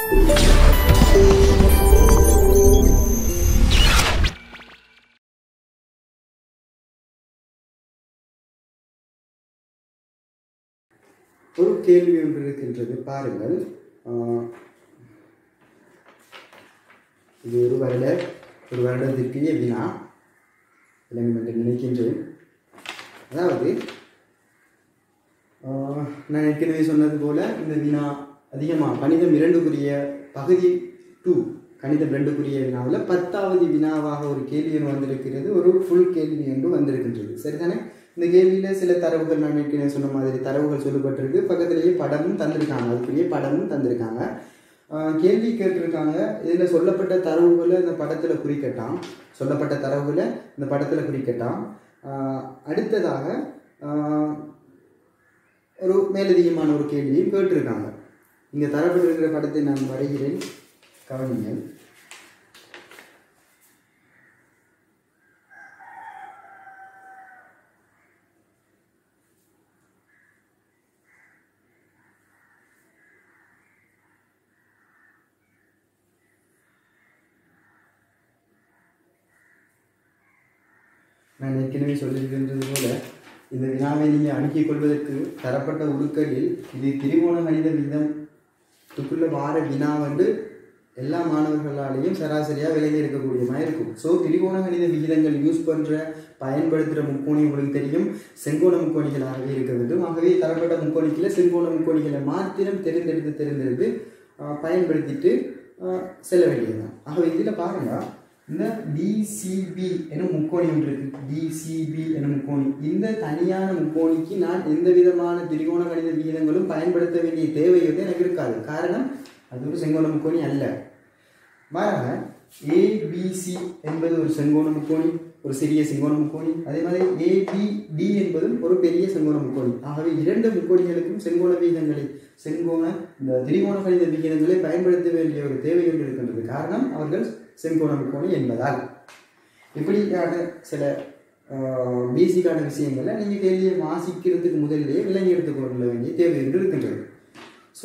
ஒரு கேள்வி ஒன்று இருக்கின்றது பாருங்கள் ஆஹ், இது ஒரு வருட ஒரு வருடத்திற்குரிய வினா விளங்கும் என்று நினைக்கின்றேன் அதாவது ஆஹ், நான் ஏற்கனவே சொன்னது போல இந்த வினா அதிகமாக கணிதம் இரண்டுக்குரிய பகுதி டூ கணிதம் ரெண்டுக்குரிய வினாவில் பத்தாவது வினாவாக ஒரு கேள்வி ஒன்று வந்திருக்கிறது ஒரு ஃபுல் கேள்வி ஒன்று வந்திருக்கின்றது சரிதானே இந்த கேள்வியில் சில தரவுகள் நான் ஏற்கனவே சொன்ன மாதிரி தரவுகள் சொல்லப்பட்டிருக்கு பக்கத்திலேயே படமும் தந்திருக்காங்க அதுக்குரிய படமும் தந்திருக்காங்க ஆஹ் கேள்வி கேட்டிருக்காங்க இதில் சொல்லப்பட்ட தரவுகளை இந்த படத்தில் குறிக்கட்டாம் சொல்லப்பட்ட தரவுகளை இந்த படத்தில் குறிக்கட்டாம் ஆஹ் அடுத்ததாக ஆஹ் ஒரு மேலதிகமான ஒரு கேள்வியும் கேட்டிருக்காங்க இங்கே தரப்பட்டிருக்கிற படத்தை நான் வரைகிறேன் கவனிங்கள் நான் ஏற்கனவே சொல்லியிருக்கின்றது போல இந்த வினாவை நீங்கள் அணுகிக் கொள்வதற்கு தரப்பட்ட உருக்களில் இது திரிகோண கணித விதத்துக்குள்ள வார வினா வந்து எல்லா மாணவர்களாலேயும் சராசரியாக விலகி இருக்கக்கூடிய மாதிரி இருக்கும் ஸோ திரிகோண கணித விகிதங்கள் யூஸ் பண்ணுற பயன்படுத்துகிற முக்கோணி உங்களுக்கு தெரியும் செங்கோண முக்கோணிகளாகவே இருக்க வேண்டும் ஆகவே தரப்பட்ட முக்கோணிக்கில் செங்கோண முக்கோணிகளை மாத்திரம் தெரிந்தெடுத்து தெரிந்தெடுத்து ஆஹ், பயன்படுத்திட்டு ஆஹ், செல்ல வேண்டியதுதான் ஆகவே இதில் பாருங்கள் இந்த டிசிபி எனும் முக்கோணி ஒன்று இருக்கு டிசிபி எனும் முக்கோணி இந்த தனியான முக்கோணிக்கு நான் எந்த விதமான திரிகோண கணித விகிதங்களும் பயன்படுத்த வேண்டிய தேவை வந்து எனக்கு இருக்காது காரணம் அது ஒரு செங்கோண முக்கோணி அல்ல மாறாக ஏபிசி என்பது ஒரு செங்கோண முக்கோணி ஒரு சிறிய செங்கோண முக்கோணி அதே மாதிரி ஏபிடி என்பதும் ஒரு பெரிய செங்கோண முக்கோணி ஆகவே இரண்டு முக்கோணிகளுக்கும் செங்கோண விகிதங்களை செங்கோண இந்த திரிகோண கணித விகிதங்களை பயன்படுத்த வேண்டிய ஒரு தேவை ஒன்று இருக்கின்றது காரணம் அவர்கள் செங்கோண முக்கோணி என்பதால் இப்படியான சில பேசிக்கான விஷயங்களை நீங்கள் கேள்வியை வாசிக்கிறதுக்கு முதல்லையே விளங்கி எடுத்துக்கொள்ள வேண்டிய தேவை ஒன்று இருக்கின்றது ஸோ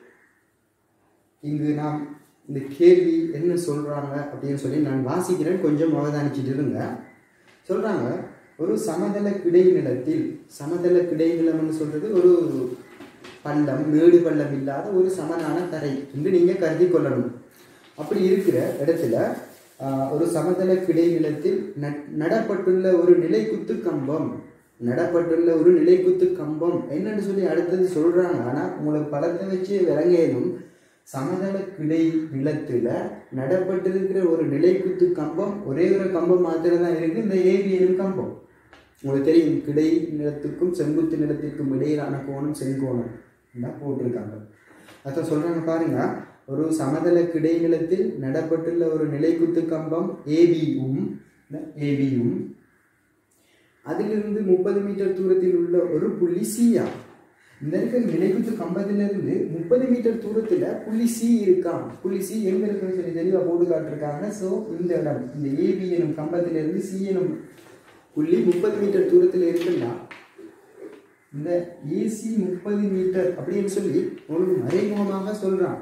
இங்கு நாம் இந்த கேள்வி என்ன சொல்கிறாங்க அப்படின்னு சொல்லி நான் வாசிக்கிறேன் கொஞ்சம் அவதானிச்சிட்டு இருங்க சொல்கிறாங்க ஒரு சமதள கிடைநிலத்தில் சமதள கிடைநிலம்னு சொல்கிறது ஒரு பள்ளம் மேடு பள்ளம் இல்லாத ஒரு சமனான தரை என்று நீங்கள் கருதி கொள்ளணும் அப்படி இருக்கிற இடத்துல ஆஹ், ஒரு சமதள கிடைநிலத்தில் நட்- நடப்பட்டுள்ள ஒரு நிலைக்குத்து கம்பம் நடப்பட்டுள்ள ஒரு நிலைக்குத்து கம்பம் என்னன்னு சொல்லி அடுத்தது சொல்றாங்க ஆனா உங்களுக்கு படத்தை வச்சு விளங்கேனும் சமதள கிடை நிலத்துல நடப்பட்டிருக்கிற ஒரு நிலைக்குத்து கம்பம் ஒரே ஒரு கம்பம் மாத்திரம் தான் இருக்கு இந்த ஏவியனும் கம்பம் உங்களுக்கு தெரியும் கிடை நிலத்துக்கும் செங்குத்து நிலத்திற்கும் இடையிலான கோணம் செங்கோணம் தான் போட்டிருக்காங்க அதான் சொல்றாங்க பாருங்க ஒரு சமதள கிடைநிலத்தில் நடப்பட்டுள்ள ஒரு நிலைக்குத்து கம்பம் ஏபியும் ஏபியும் அதிலிருந்து முப்பது மீட்டர் தூரத்தில் உள்ள ஒரு புள்ளி சியா இந்த இருக்கிற நிலைக்குத்து கம்பத்திலிருந்து முப்பது மீட்டர் தூரத்தில் புள்ளி சி இருக்காம் புள்ளி சி எங்க இருக்குன்னு சொல்லி தெளிவாக போட்டு காட்டிருக்காங்க ஸோ இந்த இடம் இந்த ஏபி எனும் கம்பத்திலிருந்து சி எனும் புள்ளி முப்பது மீட்டர் தூரத்தில் இருக்குன்னா இந்த ஏசி முப்பது மீட்டர் அப்படின்னு சொல்லி ஒரு மறைமுகமாக சொல்றான்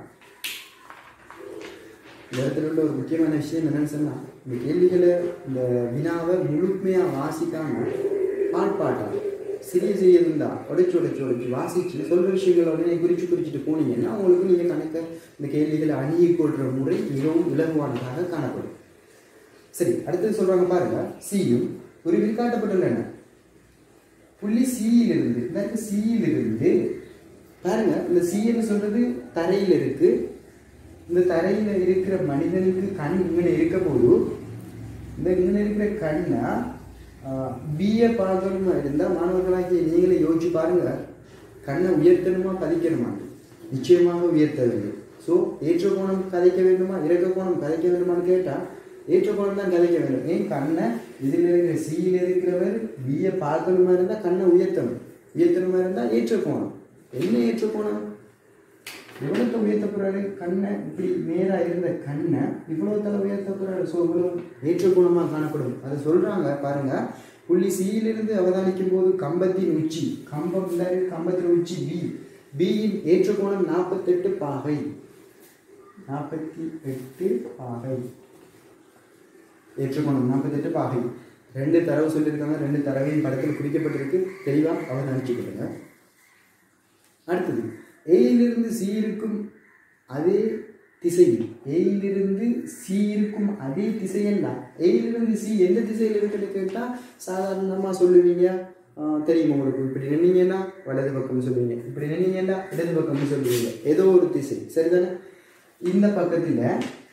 இந்த இடத்துல உள்ள ஒரு முக்கியமான விஷயம் என்னன்னு சொன்னா இந்த கேள்விகளை இந்த வினாவை முழுமையாக வாசிக்காம பாட்பாட்டா சிறிய சிறிய இருந்தா உடைச்சு உடைச்சு உடைச்சு வாசிச்சு சொல்ற விஷயங்களை உடனே குறிச்சு குறிச்சிட்டு போனீங்கன்னா உங்களுக்கு நீங்க கணக்க இந்த கேள்விகளை அணுகி கொள்ற முறை மிகவும் இலகுவானதாக காணப்படும் சரி அடுத்தது சொல்றாங்க பாருங்க சியும் ஒரு விற்காட்டப்பட்டுள்ளன புள்ளி சியிலிருந்து இந்த சியிலிருந்து பாருங்க இந்த சின்னு சொல்றது தரையில் இருக்கு இந்த தரையில இருக்கிற மனிதனுக்கு கண் இங்கே இருக்க போது இந்த இங்கே இருக்கிற கண்ணை பிஏ பார்க்கணுமா இருந்தால் மாணவர்களாகிய நீங்களே யோசிச்சு பாருங்க கண்ணை உயர்த்தணுமா பதிக்கணுமா நிச்சயமாக உயர்த்த வேண்டும் ஸோ ஏற்ற கோணம் கதைக்க வேண்டுமா இறக்க கோணம் கதைக்க வேண்டுமான்னு கேட்டால் ஏற்ற கோணம் தான் கதைக்க வேண்டும் ஏன் கண்ணை இதில் இருக்கிற சியில் இருக்கிறவர் பிஏ பார்க்கணுமா இருந்தால் கண்ணை உயர்த்தணும் உயர்த்தணுமா இருந்தால் ஏற்ற கோணம் என்ன ஏற்ற கோணம் இவ்வளோத்த உயர்த்த போறாரு கண்ணை இப்படி நேரா இருந்த கண்ணை இவ்வளோத்தல உயர்த்த போறாரு ஸோ இவ்வளோ ஏற்ற குணமாக காணப்படும் அதை சொல்றாங்க பாருங்க புள்ளி சியிலிருந்து அவதானிக்கும் போது கம்பத்தின் உச்சி கம்பம் இந்த கம்பத்தின் உச்சி பி பியின் ஏற்ற கோணம் நாற்பத்தெட்டு பாகை நாற்பத்தி எட்டு பாகை ஏற்றுக்கோணம் நாற்பத்தெட்டு பாகை ரெண்டு தரவு சொல்லியிருக்காங்க ரெண்டு தரவையும் படத்தில் குறிக்கப்பட்டிருக்கு தெளிவாக அவதானிச்சுக்கிட்டுங்க அடுத்தது ஏயிலிருந்து சி இருக்கும் அதே திசையில் ஏயிலிருந்து சி இருக்கும் அதே திசையெல்லாம் ஏயிலிருந்து சி எந்த திசையில் இருக்குன்னு கேட்டால் சாதாரணமாக சொல்லுவீங்க ஆஹ் தெரியும் உங்களுக்கு இப்படி நின்னீங்கன்னா வலது பக்கம்னு சொல்லுவீங்க இப்படி நின்னீங்கன்னா இடது பக்கம்னு சொல்லுவீங்க ஏதோ ஒரு திசை சரிதானே இந்த பக்கத்தில்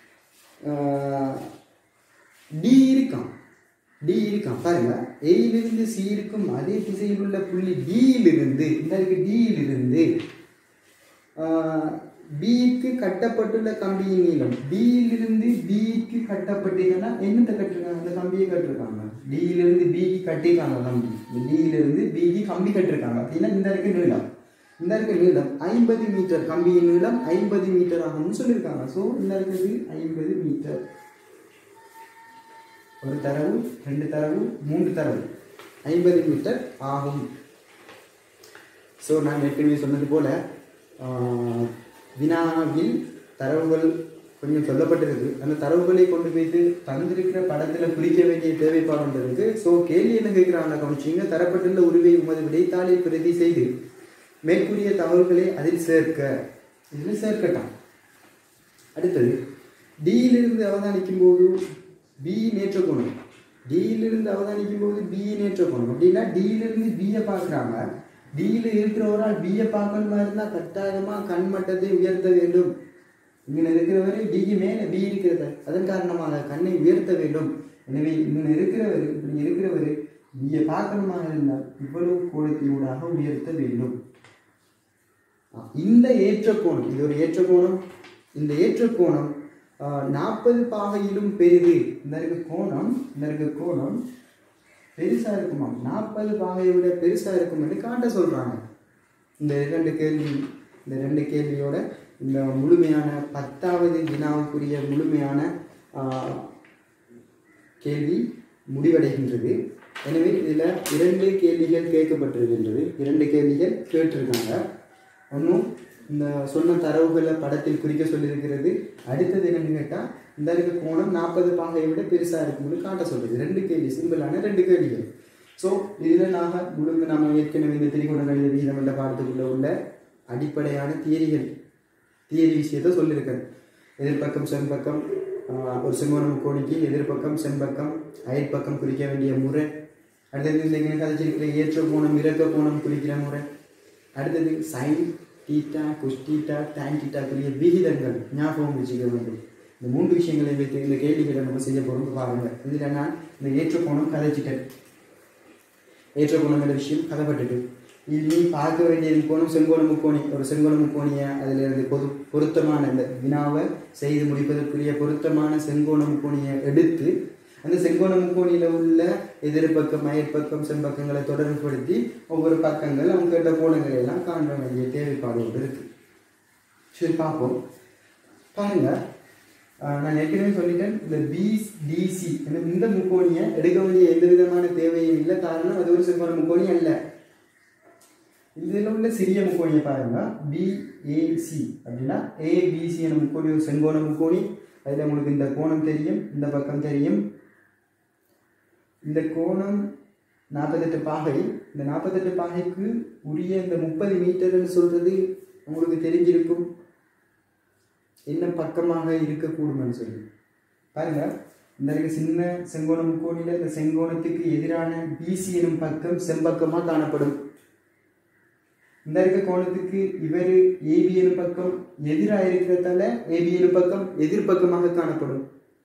டி இருக்கான் டி இருக்கான் பாருங்க ஏயிலிருந்து சி இருக்கும் அதே திசையில் உள்ள புள்ளி டியிலிருந்து இந்த இருக்கு டியிலிருந்து பிக்கு கட்டப்பட்டுள்ள கம்பியின் நீளம் டியிலிருந்து பிக்கு கட்டப்பட்டீங்கன்னா என்னத்தை கட்டிருக்காங்க அந்த கம்பியை கட்டிருக்காங்க டியிலிருந்து பிக்கு கட்டிருக்காங்க கம்பி டியிலிருந்து பிக்கு கம்பி கட்டிருக்காங்க அப்படின்னா இந்த இருக்கு நீளம் இந்த இருக்க நீளம் ஐம்பது மீட்டர் கம்பியின் நீளம் ஐம்பது மீட்டர் ஆகும்னு சொல்லியிருக்காங்க ஸோ இந்த இருக்குது ஐம்பது மீட்டர் ஒரு தரவு ரெண்டு தரவு மூன்று தரவு ஐம்பது மீட்டர் ஆகும் ஸோ நான் ஏற்கனவே சொன்னது போல ஆஹ், வினாவில் தரவுகள் கொஞ்சம் சொல்லப்பட்டிருக்கு அந்த தரவுகளை கொண்டு போயிட்டு தந்திருக்கிற படத்தில் குறிக்க வேண்டிய தேவைப்பாடு இருக்கு ஸோ கேள்வி என்ன கேட்குறாங்க கவனிச்சிங்க தரப்பட்டுள்ள உருவை உமது விடைத்தாளில் பிரதி செய்து மேற்கூறிய தகவல்களை அதில் சேர்க்க இதில் சேர்க்கட்டான் அடுத்தது டியிலிருந்து அவதானிக்கும் போது பி நேற்ற கோணம் டியிலிருந்து அவதானிக்கும் போது பி நேற்ற கோணம் அப்படின்னா டியிலிருந்து பியை பார்க்குறாங்க டியில் இருக்கிறவரால் பியை பார்க்கணுமா இருந்தால் கட்டாயமாக கண் மட்டத்தை உயர்த்த வேண்டும் இங்கே இருக்கிறவரை டிக்கு மேலே பி இருக்கிறது அதன் காரணமாக கண்ணை உயர்த்த வேண்டும் எனவே இங்கே இருக்கிறவர் இப்படி இருக்கிறவர் பியை பார்க்கணுமாக இருந்தால் இவ்வளவு கோணத்தினூடாக உயர்த்த வேண்டும் இந்த ஏற்ற கோணம் இது ஒரு ஏற்ற கோணம் இந்த ஏற்ற கோணம் நாற்பது பாகையிலும் பெரிது இந்த இருக்க கோணம் இந்த இருக்க கோணம் பெருசா இருக்குமா நாற்பது பாகையை விட பெருசா இருக்கும்னு காட்ட சொல்றாங்க இந்த இரண்டு கேள்வி இந்த ரெண்டு கேள்வியோட இந்த முழுமையான பத்தாவது வினாவுக்குரிய முழுமையான ஆஹ், கேள்வி முடிவடைகின்றது எனவே இதில் இரண்டு கேள்விகள் கேட்கப்பட்டிருக்கின்றது இரண்டு கேள்விகள் கேட்டிருக்காங்க ஒன்றும் இந்த சொன்ன தரவுகளை படத்தில் குறிக்க சொல்லியிருக்கிறது அடுத்தது என்னன்னு கேட்டால் இந்த இருக்க கோணம் நாற்பது பாகையை விட பெருசாக இருக்கும்னு காட்ட சொல்லுது ரெண்டு கேள்வி சிம்பிளான ரெண்டு கேள்விகள் ஸோ இதில் நாங்கள் முழுங்க நம்ம ஏற்கனவே இந்த திரிகோண கணித விகிதம் என்ற பாடத்துக்குள்ள உள்ள அடிப்படையான தியரிகள் தியரி விஷயத்தை சொல்லியிருக்கேன் எதிர்பக்கம் செம்பக்கம் ஆஹ், ஒரு செங்கோண முக்கோணிக்கு எதிர்பக்கம் செம்பக்கம் அயற்பக்கம் குறிக்க வேண்டிய முறை அடுத்தது இந்த இங்கே கதைச்சிருக்கிற ஏற்ற கோணம் இறக்க கோணம் குறிக்கிற முறை அடுத்தது சைன் டீட்டா குஸ்டீட்டா டேன் டீட்டாக்குரிய விகிதங்கள் ஞாபகம் வச்சுக்க வேண்டும் இந்த மூன்று விஷயங்களை வைத்து இந்த கேள்விகளை நம்ம செய்ய போகிறோம் பாருங்க இதில் நான் இந்த ஏற்ற கோணம் கதைச்சிட்டேன் ஏற்ற கோணம் என்ற விஷயம் கதைப்பட்டுட்டு இது நீ பார்க்க வேண்டிய கோணம் செங்கோண முக்கோணி ஒரு செங்கோண முக்கோணியை அதில் இருந்து பொது பொருத்தமான இந்த வினாவை செய்து முடிப்பதற்குரிய பொருத்தமான செங்கோண முக்கோணியை எடுத்து அந்த செங்கோண முக்கோணியில் உள்ள எதிர்பக்கம் மயற்பக்கம் செம்பக்கங்களை தொடர்புபடுத்தி ஒவ்வொரு பக்கங்கள் அவங்க கேட்ட கோணங்களை எல்லாம் காண வேண்டிய தேவைப்பாடு இருக்கு சரி பார்ப்போம் பாருங்க ஆஹ் நான் ஏற்கனவே சொல்லிட்டேன் இந்த பிடிசி இந்த முக்கோணியை எடுக்க வேண்டிய எந்த விதமான தேவையும் இல்லை காரணம் அது ஒரு செங்கோண முக்கோணி அல்ல இதில் உள்ள சிறிய முக்கோணியை பாருங்க பிஏசி அப்படின்னா ஏபிசி என முக்கோணி ஒரு செங்கோண முக்கோணி அதில் உங்களுக்கு இந்த கோணம் தெரியும் இந்த பக்கம் தெரியும் இந்த கோணம் நாற்பத்தெட்டு பாகை இந்த நாற்பத்தெட்டு பாகைக்கு உரிய இந்த முப்பது மீட்டர்னு சொல்றது உங்களுக்கு தெரிஞ்சிருக்கும் என்ன பக்கமாக இருக்கக்கூடும்னு சொல்லி பாருங்க இந்த இருக்க சின்ன செங்கோண முக்கோணியில் இந்த செங்கோணத்துக்கு எதிரான பிசி எனும் பக்கம் செம்பக்கமாக காணப்படும் இந்த இருக்க கோணத்துக்கு இவர் ஏபி எனும் பக்கம் எதிராக இருக்கிறதால ஏபி எனும் பக்கம் எதிர்பக்கமாக காணப்படும்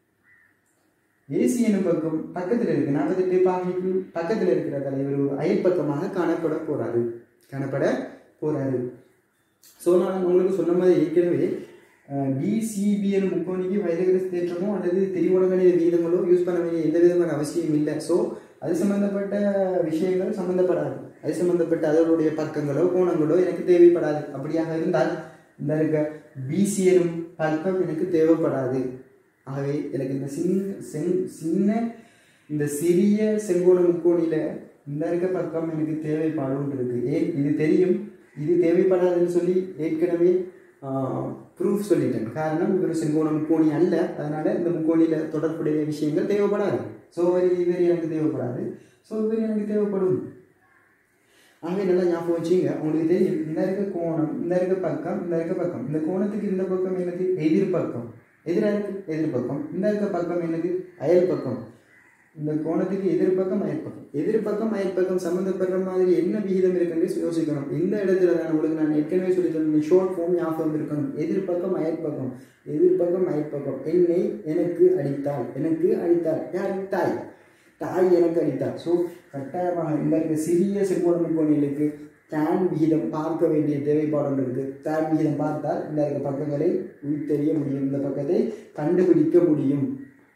ஏசி எனும் பக்கம் பக்கத்தில் இருக்கு நாற்பத்தெட்டு பாகைக்கு பக்கத்தில் இருக்கிறதால இவர் ஒரு அயற்பக்கமாக காணப்பட போறாரு காணப்பட போறாரு ஸோ நான் உங்களுக்கு சொன்ன மாதிரி ஏற்கனவே டிசிபிஎன் முக்கோணிக்கு வைரகிரஸ் தேற்றமோ அல்லது திரிகோணங்களின் விகிதங்களோ யூஸ் பண்ண வேண்டிய எந்த விதமான அவசியம் இல்லை ஸோ அது சம்பந்தப்பட்ட விஷயங்கள் சம்பந்தப்படாது அது சம்பந்தப்பட்ட அதனுடைய பக்கங்களோ கோணங்களோ எனக்கு தேவைப்படாது அப்படியாக இருந்தால் இந்த இருக்க பிசி எனும் பக்கம் எனக்கு தேவைப்படாது ஆகவே எனக்கு இந்த சின்ன செங் சின்ன இந்த சிறிய செங்கோண முக்கோணியில் இந்த இருக்க பக்கம் எனக்கு தேவைப்பாடும் இருக்கு ஏன் இது தெரியும் இது தேவைப்படாதுன்னு சொல்லி ஏற்கனவே ப்ரூஃப் சொல்லிட்டேன் காரணம் இவர் செங்கோண முக்கோணி அல்ல அதனால இந்த முக்கோணியில் தொடர்புடைய விஷயங்கள் தேவைப்படாது ஸோ இவர் எனக்கு தேவைப்படாது ஸோ இவர் எனக்கு தேவைப்படும் ஆகவே நல்லா ஞாபகம் வச்சுங்க உங்களுக்கு தெரியும் இந்த இருக்க கோணம் இந்த இருக்க பக்கம் இந்த இருக்க பக்கம் இந்த கோணத்துக்கு இந்த பக்கம் என்னது எதிர் பக்கம் எதிராக இருக்கு எதிர் பக்கம் இந்த இருக்க பக்கம் என்னது அயல் பக்கம் இந்த கோணத்துக்கு எதிர்பக்கம் அயற்பக்கம் எதிர்பக்கம் அயற்பக்கம் சம்மந்தப்படுற மாதிரி என்ன விகிதம் இருக்குன்னு யோசிக்கணும் இந்த இடத்துல தான் உங்களுக்கு நான் ஏற்கனவே சொல்லி சொன்னேன் ஷோர்ட் ஃபார்ம் ஞாபகம் இருக்கணும் எதிர்பக்கம் அயற்பக்கம் எதிர்பக்கம் அயற்பக்கம் என்னை எனக்கு அடித்தாள் எனக்கு அடித்தாள் யார் தாய் தாய் எனக்கு அடித்தாள் ஸோ கட்டாயமாக இந்த இருக்க சிறிய செங்கோணம் கோணிலுக்கு டேன் விகிதம் பார்க்க வேண்டிய தேவைப்பாடு ஒன்று இருக்குது டேன் விகிதம் பார்த்தால் இந்த இருக்க பக்கங்களை உயிர்த்தெறிய முடியும் இந்த பக்கத்தை கண்டுபிடிக்க முடியும்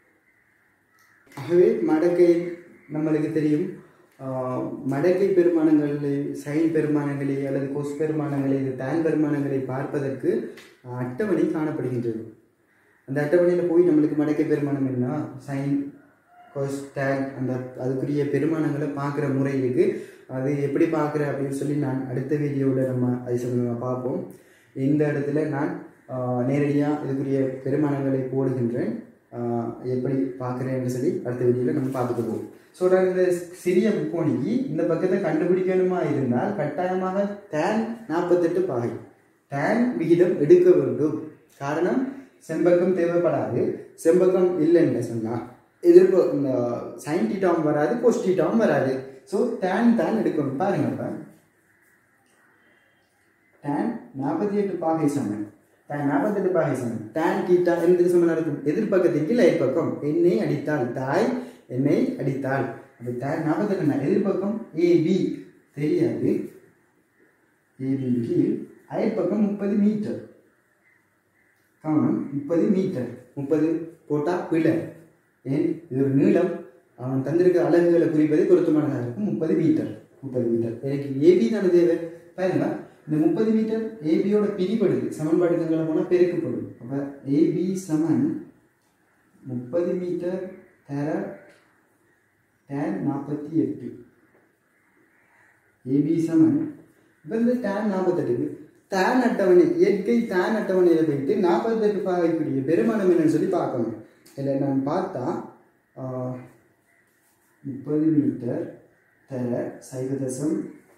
ஆகவே மடக்கை நம்மளுக்கு தெரியும் ஆஹ், மடக்கை பெருமானங்களை சைன் பெருமானங்களை அல்லது கொஸ் பெருமானங்களை இது டேன் பெருமானங்களை பார்ப்பதற்கு ஆஹ், அட்டவணை காணப்படுகின்றது அந்த அட்டவணையில் போய் நம்மளுக்கு மடக்கை பெருமானம் என்ன சைன் கொஸ் டேன் அந்த அதுக்குரிய பெருமானங்களை பார்க்குற முறை இருக்குது அது எப்படி பார்க்குற அப்படின்னு சொல்லி நான் அடுத்த வீடியோவில் நம்ம அது சம்பந்தமாக பார்ப்போம் இந்த இடத்துல நான் நேரடியாக இதுக்குரிய பெருமானங்களை போடுகின்றேன் ஆஹ் எப்படி பார்க்குறேன்னு சொல்லி அடுத்த வீடியோவில் நம்ம பார்த்துக்குவோம் ஸோ இந்த சிறிய முக்கோணிக்கு இந்த பக்கத்தை கண்டுபிடிக்கணுமா இருந்தால் கட்டாயமாக டேன் நாற்பத்தெட்டு பாகை டேன் விகிதம் எடுக்க வேண்டும் காரணம் செம்பக்கம் தேவைப்படாது செம்பக்கம் இல்லைன்னு சொன்னால் எதிர்ப்பு இந்த சைன் டீட்டாவும் வராது கொஸ் டீட்டாவும் வராது ஸோ டேன் தான் எடுக்கணும் பாருங்க இப்போ டேன் நாற்பத்தி எட்டு பாகை சமன் டேன் நாற்பத்தெட்டு பாகை சமன் டேன் டீட்டா எந்த சமன் இருக்கும் எதிர்பக்கத்தின் கீழ் அயற்பக்கம் என்னை அடித்தாள் தாய் என்னை அடித்தாள் அப்போ டேன் நாற்பத்தெட்டு எதிர்பக்கம் ஏபி தெரியாது ஏபி கீழ் அயற்பக்கம் முப்பது மீட்டர் கவனம் முப்பது மீட்டர் முப்பது போட்டால் பிழை ஏன் இது ஒரு நீளம் அவன் தந்திருக்கிற அலகுகளை குறிப்பது பொருத்தமானதாக இருக்கும் முப்பது மீட்டர் முப்பது மீட்டர் எனக்கு ஏபி தானே தேவை பாருங்க இந்த முப்பது மீட்டர் ஏபியோட பிரிபடுது சமன்பாடுகளை போனால் பெருக்கப்படும் அப்போ ஏபி சமன் முப்பது மீட்டர் தர டேன் நாற்பத்தி எட்டு ஏபி சமன் இப்போ இந்த டேன் நாற்பத்தெட்டுக்கு டேன் அட்டவணை இயற்கை டேன் அட்டவணையில் போயிட்டு நாற்பத்தெட்டு பாகைக்குரிய பெருமானம் என்னன்னு சொல்லி பார்க்கணும் இதில் நான் பார்த்தா முப்பது மீட்டர் தர சைவதசம்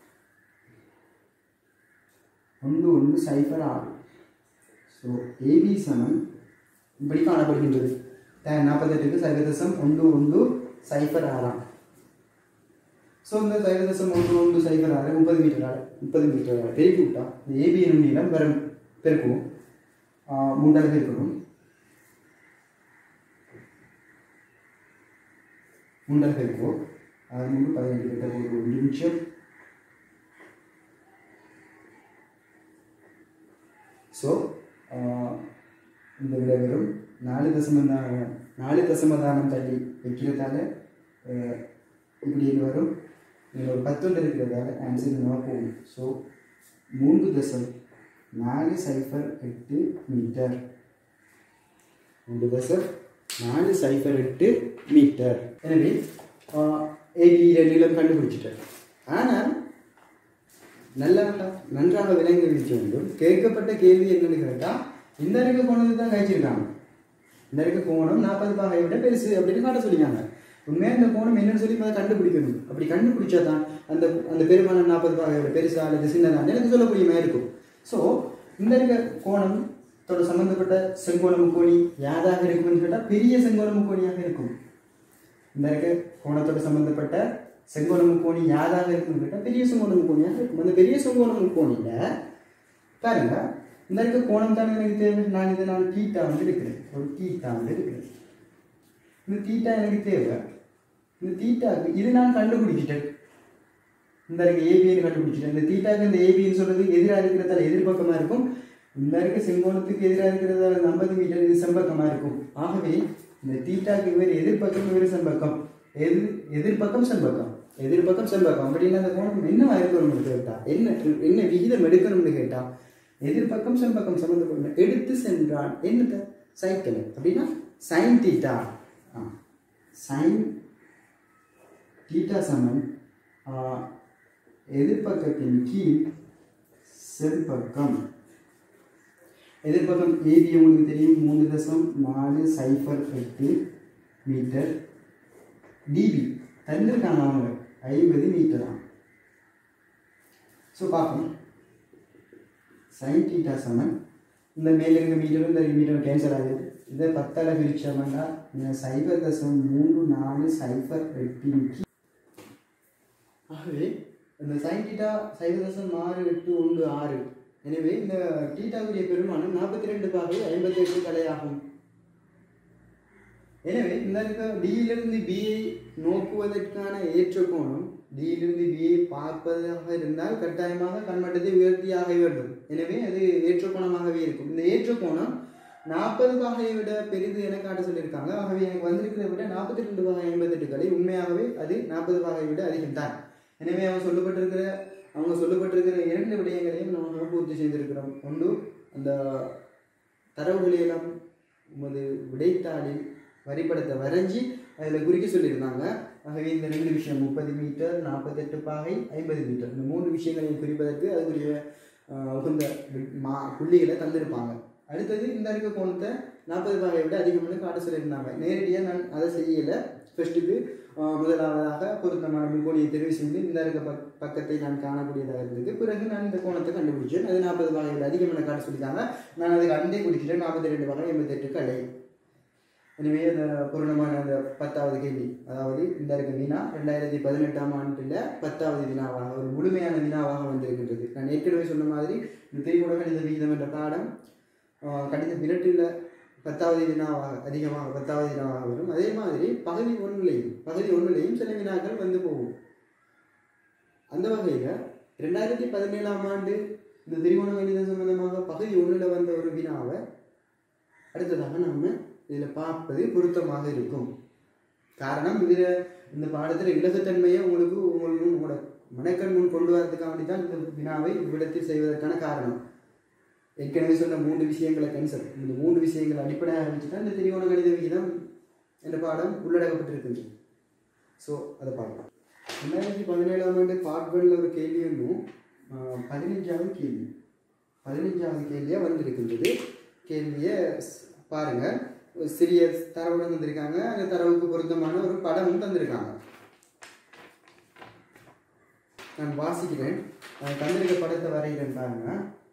ஒன்று ஒன்று சைஃபர் ஆறு ஸோ ஏபி சமன் இப்படி காணப்படுகின்றது டேன் நாற்பத்தெட்டுக்கு சைவதசம் ஒன்று ஒன்று சைஃபர் ஆறாம் ஸோ இந்த சைவதசம் ஒன்று ஒன்று சைஃபர் ஆறு முப்பது மீட்டர் ஆறு முப்பது மீட்டர் ஆறு பெருக்கி விட்டா இந்த ஏபி என்னும் நீளம் பெரும் பெருக்குவோம் மூன்றாக இருக்கணும் மூன்றாக இருக்கும் அது மூணு பதினெட்டு கிட்ட ஒரு ஒரு நிமிஷம் ஸோ இந்த விட வெறும் நாலு தசமதானம் நாலு தசமதானம் தள்ளி வைக்கிறதால அஹ், இப்படி இது வரும் இதில் ஒரு பத்தொன்று இருக்கிறதால ஆன்சர் நம்ம போகும் ஸோ மூன்று தசம் நாலு சைஃபர் எட்டு மீட்டர் மூன்று தசம் நாலு சைஃபர் எட்டு மீட்டர் எனவே ஏபியில நீளம் கண்டுபிடிச்சிட்டேன் ஆனால் நல்லா நன்றாக விளங்கி வைக்க வேண்டும் கேட்கப்பட்ட கேள்வி என்னன்னு கேட்டால் இந்த இருக்க கோணத்தை தான் கழிச்சிருக்காங்க இந்த இருக்க கோணம் நாற்பது பாகை விட பெருசு அப்படின்னு காட்ட சொல்லிக்காங்க உண்மையாக இந்த கோணம் என்னன்னு சொல்லி அதை கண்டுபிடிக்கணும் அப்படி கண்டுபிடிச்சா தான் அந்த அந்த பெருமானம் நாற்பது பாகை விட பெருசா அல்லது சின்னதான் எனக்கு சொல்ல முடியுமா இருக்கும் ஸோ இந்த இருக்க கோணம் தோட சம்பந்தப்பட்ட செங்கோண முக்கோணி யாதாக இருக்கும்னு கேட்டால் பெரிய செங்கோண முக்கோணியாக இருக்கும் இந்த இருக்க கோணத்தோட சம்பந்தப்பட்ட செங்கோண முக்கோணி யாதாக இருக்கும்னு கேட்டால் பெரிய செங்கோண முக்கோணியாக இருக்கும் அந்த பெரிய செங்கோண முக்கோணியில் பாருங்க இந்த இருக்க கோணம் தானே எனக்கு தேவை நான் இதை நான் டீட்டா வந்து எடுக்கிறேன் ஒரு டீட்டா வந்து எடுக்கிறேன் இந்த தீட்டா எனக்கு தேவை இந்த தீட்டாக்கு இது நான் கண்டுபிடிச்சிட்டேன் இந்த இருக்க ஏபின்னு கண்டுபிடிச்சிட்டேன் இந்த தீட்டாக்கு இந்த ஏபின்னு சொல்றது எதிராக இருக்கிறதால எதிர்பக்கமாக இருக்கும் இந்த இருக்க செங்கோணத்துக்கு எதிராக இருக்கிறதால இந்த ஐம்பது மீட்டர் இது செம்பக்கமாக இருக்கும் ஆகவே இந்த தீட்டாக்கு இவர் எதிர்பக்கம் இவர் செம்பக்கம் எதிர் எதிர்பக்கம் செம்பக்கம் எதிர்பக்கம் செம்பக்கம் அப்படின்னா அந்த கோணம் என்ன இருக்கணும்னு கேட்டா என்ன என்ன விகிதம் எடுக்கணும்னு கேட்டா எதிர்பக்கம் செம்பக்கம் சம்மந்தப்பட்ட எடுத்து சென்றான் என்னது சைக்கிள் அப்படின்னா சைன் தீட்டா ஆ சைன் தீட்டா சமன் ஆ, எதிர்பக்கத்தின் கீழ் செம்பக்கம் எதிர்பக்கம் ஏபி உங்களுக்கு தெரியும் மூணு தசம் நாலு சைஃபர் எட்டு மீட்டர் டிபி தந்திருக்காங்க அவங்க ஐம்பது மீட்டரா ஸோ பார்ப்போம் சைன் டீட்டா சமன் இந்த மேல இருக்க மீட்டரும் இந்த மீட்டரும் கேன்சல் ஆகுது இதை பத்தால பிரிச்சோம்னா இந்த சைபர் தசம் மூணு நாலு சைபர் எட்டு ஆகவே இந்த சைன் டீட்டா சைபர் தசம் ஆறு எட்டு ஒன்று ஆறு எனவே இந்த டீட்டாவுடைய பெருமானம் நாற்பத்தி ரெண்டு பாகை ஐம்பத்தி எட்டு தலையாகும் எனவே இந்த இருக்க டியிலிருந்து பியை நோக்குவதற்கான ஏற்ற கோணம் டியிலிருந்து பியை பார்ப்பதாக இருந்தால் கட்டாயமாக கண்மட்டத்தை உயர்த்தியாக வேண்டும் எனவே அது ஏற்ற கோணமாகவே இருக்கும் இந்த ஏற்ற கோணம் நாற்பது பாகையை விட பெரிது என காட்ட சொல்லியிருக்காங்க ஆகவே எனக்கு வந்திருக்கிறத விட நாற்பத்தி ரெண்டு பாகை ஐம்பத்தெட்டு கலை உண்மையாகவே அது நாற்பது பாகையை விட அதிகம்தான் எனவே அவங்க சொல்லப்பட்டிருக்கிற அவங்க சொல்லப்பட்டிருக்கிற இரண்டு விடயங்களையும் நம்ம பூர்த்தி செய்திருக்கிறோம் ஒன்று அந்த தரவுகளையெல்லாம் உமது விடைத்தாளில் வரிப்படத்தை வரைஞ்சி அதில் குறிக்க சொல்லியிருந்தாங்க ஆகவே இந்த ரெண்டு விஷயம் முப்பது மீட்டர் நாற்பத்தெட்டு பாகை ஐம்பது மீட்டர் இந்த மூன்று விஷயங்களையும் குறிப்பதற்கு அதுக்குரிய ஆஹ், உகந்த வி- மா புள்ளிகளை தந்திருப்பாங்க அடுத்தது இந்த இருக்க கோணத்தை நாற்பது பாகையை விட அதிகம்னு காட்ட சொல்லியிருந்தாங்க நேரடியாக நான் அதை செய்யலை ஃபர்ஸ்ட்டுக்கு முதலாவதாக பொருத்தமான முக்கோணியை தெரிவு செய்து இந்த இருக்க பக் பக்கத்தை நான் காணக்கூடியதாக இருந்தது பிறகு நான் இந்த கோணத்தை கண்டுபிடிச்சேன் அது நாற்பது பாகையை விட அதிகம் என காட்ட சொல்லியிருக்காங்க நான் அதுக்கு அண்டை குடிச்சிட்டேன் நாற்பத்தி ரெண்டு பாகை எண்பத்தெட்டு கடை எனவே அந்த பூர்ணமான அந்த பத்தாவது கேள்வி அதாவது இந்த இருக்க வினா ரெண்டாயிரத்தி பதினெட்டாம் ஆண்டில் பத்தாவது வினாவாக ஒரு முழுமையான வினாவாக வந்திருக்கின்றது நான் ஏற்கனவே சொன்ன மாதிரி இந்த திரிகுண கணித விகிதம் என்ற பாடம் ஆஹ், கணித விரட்டில் பத்தாவது வினாவாக அதிகமாக பத்தாவது வினாவாக வரும் அதே மாதிரி பகுதி ஒன்றுலையும் பகுதி ஒன்றுலையும் சில வினாக்கள் வந்து போகும் அந்த வகையில் ரெண்டாயிரத்தி பதினேழாம் ஆண்டு இந்த திரிகோண கணிதம் சம்பந்தமாக பகுதி ஒன்றில் வந்த ஒரு வினாவை அடுத்ததாக நம்ம இதில் பார்ப்பது பொருத்தமாக இருக்கும் காரணம் இதில் இந்த பாடத்தில் இலகுத்தன்மையை உங்களுக்கு உங்களுக்கு உங்களோட மனக்கண் முன் கொண்டு வரதுக்காக வேண்டி தான் இந்த வினாவை இவ்விடத்தில் செய்வதற்கான காரணம் ஏற்கனவே சொன்ன மூன்று விஷயங்களை கேன்சல் இந்த மூன்று விஷயங்களை அடிப்படையாக வச்சு தான் இந்த திரிகோண கணித விகிதம் என்ற பாடம் உள்ளடக்கப்பட்டிருக்கின்றது ஸோ அதை பார்க்கலாம் ரெண்டாயிரத்தி பதினேழாம் ஆண்டு பார்ட்களில் ஒரு கேள்வி ஒன்றும் ஆஹ், பதினஞ்சாவது கேள்வி பதினஞ்சாவது கேள்வியாக வந்திருக்கின்றது கேள்வியை ஸ்- பாருங்க ஒரு சிறிய தரவுடன் தந்திருக்காங்க அந்த தரவுக்கு பொருத்தமான ஒரு படமும் தந்திருக்காங்க நான் வாசிக்கிறேன் நான் தந்திருக்க படத்தை வரைகிறேன் பாருங்க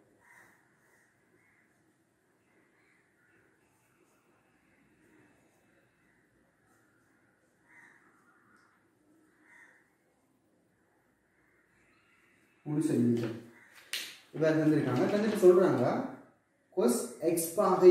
மூணு சென்டிமீட்டர் இவர் தந்திருக்காங்க தந்துட்டு சொல்றாங்க கொஸ் எக்ஸ் பாகை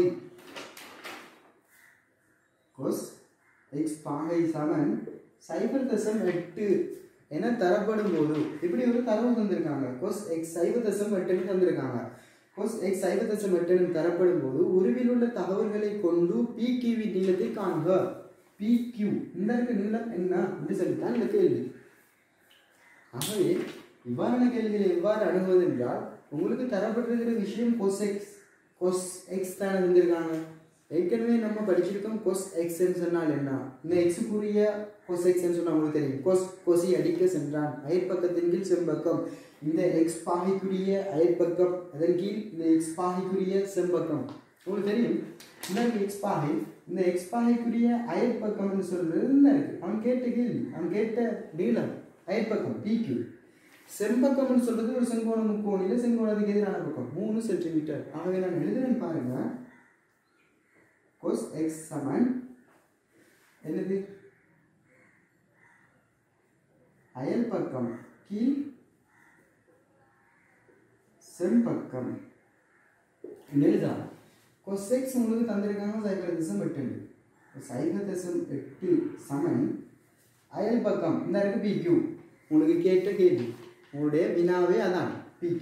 கொஸ் எக்ஸ் பாகை சமன் சைபர் தசம் எட்டு என தரப்படும் போது இப்படி ஒரு தரவு தந்திருக்காங்க கொஸ் எக்ஸ் சைபர் தசம் எட்டுன்னு தந்திருக்காங்க கொஸ் எக்ஸ் சைபர் தசம் எட்டுன்னு தரப்படும் போது உருவில் உள்ள தகவல்களை கொண்டு பி கிவி நீளத்தை காண்க பி கியூ இந்த இருக்க நீளம் என்ன அப்படின்னு சொல்லித்தான் இந்த கேள்வி ஆகவே இவ்வாறான கேள்விகளை எவ்வாறு அணுகுவது என்றால் உங்களுக்கு தரப்பட்டிருக்கிற விஷயம் கொஸ் எக்ஸ் கொஸ் எக்ஸ் தானே இருந்திருக்காங்க ஏற்கனவே நம்ம படிச்சிருக்கோம் கொஸ் எக்ஸ்ன்னு சொன்னால் என்ன இந்த எக்ஸுக்குரிய கொஸ் எக்ஸ்ன்னு சொன்னால் உங்களுக்கு தெரியும் கொஸ் கொசி அடிக்க சென்றான் அயற்பக்கத்தின் கீழ் செம்பக்கம் இந்த எக்ஸ் பாகைக்குரிய அயற்பக்கம் அதன் கீழ் இந்த எக்ஸ் பாகைக்குரிய செம்பக்கம் உங்களுக்கு தெரியும் இந்த எக்ஸ் பாகை இந்த எக்ஸ் பாகைக்குரிய அயற்பக்கம்னு சொல்றது இந்த இருக்கு அவன் கேட்ட கேள்வி அவன் கேட்ட நீளம் அயற்பக்கம் பிக்யூ செம்பக்கம்னு சொல்றது ஒரு செங்கோண முக்கோணில செங்கோணத்துக்கு எதிரான பக்கம் மூணு சென்டிமீட்டர் ஆகவே நான் எழுதுறேன் பாருங்க cos x சமன் என்னது அயல் பக்கம் கீழ் செம்பக்கம் எழுதலாம் cos x உங்களுக்கு தந்திருக்காங்க சைபர் திசம் எட்டு சைபர் திசம் எட்டு சமன் அயல் பக்கம் இந்த இருக்கு PQ உங்களுக்கு கேட்ட கேள்வி உங்களுடைய வினாவே அதான் PQ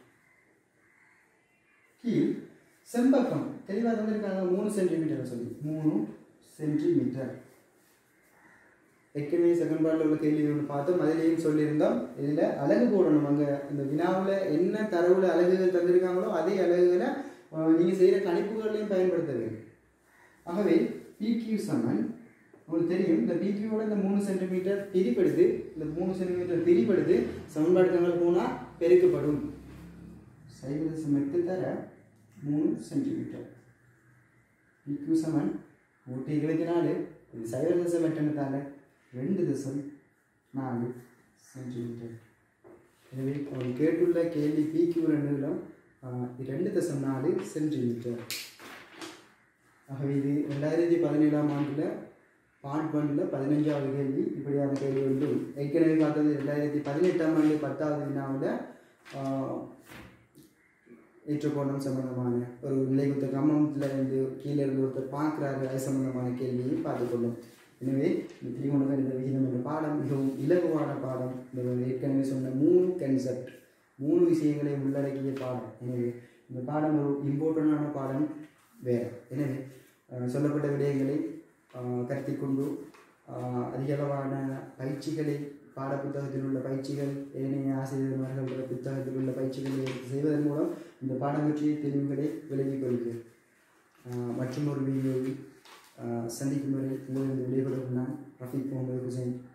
கீழ் செம்பக்கம் தெளிவாக தந்திருக்காங்க மூணு சென்டிமீட்டர் சொல்லி மூணு சென்டிமீட்டர் ஏற்கனவே செகண்ட் பார்ட்டில் உள்ள கேள்வி ஒன்று பார்த்தோம் அதிலேயும் சொல்லியிருந்தோம் இதில் அழகு போடணும் அங்கே இந்த வினாவில் என்ன தரவுல அலகுகள் தந்திருக்காங்களோ அதே அலகுகளை நீங்கள் செய்கிற கணிப்புகளையும் பயன்படுத்த வேண்டும் ஆகவே பிக்யூ சமன் உங்களுக்கு தெரியும் இந்த பிக்யூவோட இந்த மூணு சென்டிமீட்டர் பிரிப்படுது இந்த மூணு சென்டிமீட்டர் பிரிப்படுது சமன்பாடுகள் போனால் பெருக்கப்படும் சைவ தசம் எட்டு தர மூணு சென்டிமீட்டர் பிக்யூ சமன் நூற்றி இருபத்தி நாலு இது சைவ தசம் எட்டனத்தால் ரெண்டு தசம் நாலு சென்டிமீட்டர் எனவே அவன் கேட்டுள்ள கேள்வி பிக்யூ நீளம் ஆஹ், ரெண்டு தசம் நாலு சென்டிமீட்டர் ஆகவே இது ரெண்டாயிரத்தி பதினேழாம் ஆண்டில் பார்ட் ஒன்னில் பதினஞ்சாவது கேள்வி இப்படியான கேள்வி உண்டு ஏற்கனவே பார்த்தது ரெண்டாயிரத்தி பதினெட்டாம் ஆண்டு பத்தாவது வினாவில் ஏற்றுக்கோணம் சம்பந்தமான ஒரு நிலைக்குத்த கிராமத்தில் இருந்து கீழே இருந்து ஒருத்தர் பார்க்குறாரு அது சம்பந்தமான கேள்வியையும் பார்த்துக்கொள்ளும் எனவே இந்த திரிகோணங்கள் இந்த விகிதம் என்ற பாடம் மிகவும் இலகுவான பாடம் இந்த ஏற்கனவே சொன்ன மூணு கன்செப்ட் மூணு விஷயங்களை உள்ளடக்கிய பாடம் எனவே இந்த பாடம் ஒரு இம்பார்ட்டண்டான பாடம் வேறு எனவே அஹ், சொல்லப்பட்ட விடயங்களை அஹ், கருத்தில் கொண்டு அஹ், அதிக அளவான பயிற்சிகளை பாட புத்தகத்தில் உள்ள பயிற்சிகள் ஏனைய ஆசிரியர்மார்களோட புத்தகத்தில் உள்ள பயிற்சிகளை செய்வதன் மூலம் இந்த பாடம் பற்றிய தெளிவுகளை விலகிக் கொள்கிறேன் அஹ், மற்றும் ஒரு வீடியோவில் அஹ், சந்திக்கும் வரை உங்களிடம் விடைபெறும் நான் ரஃபீக் முகமது ஹுசைன்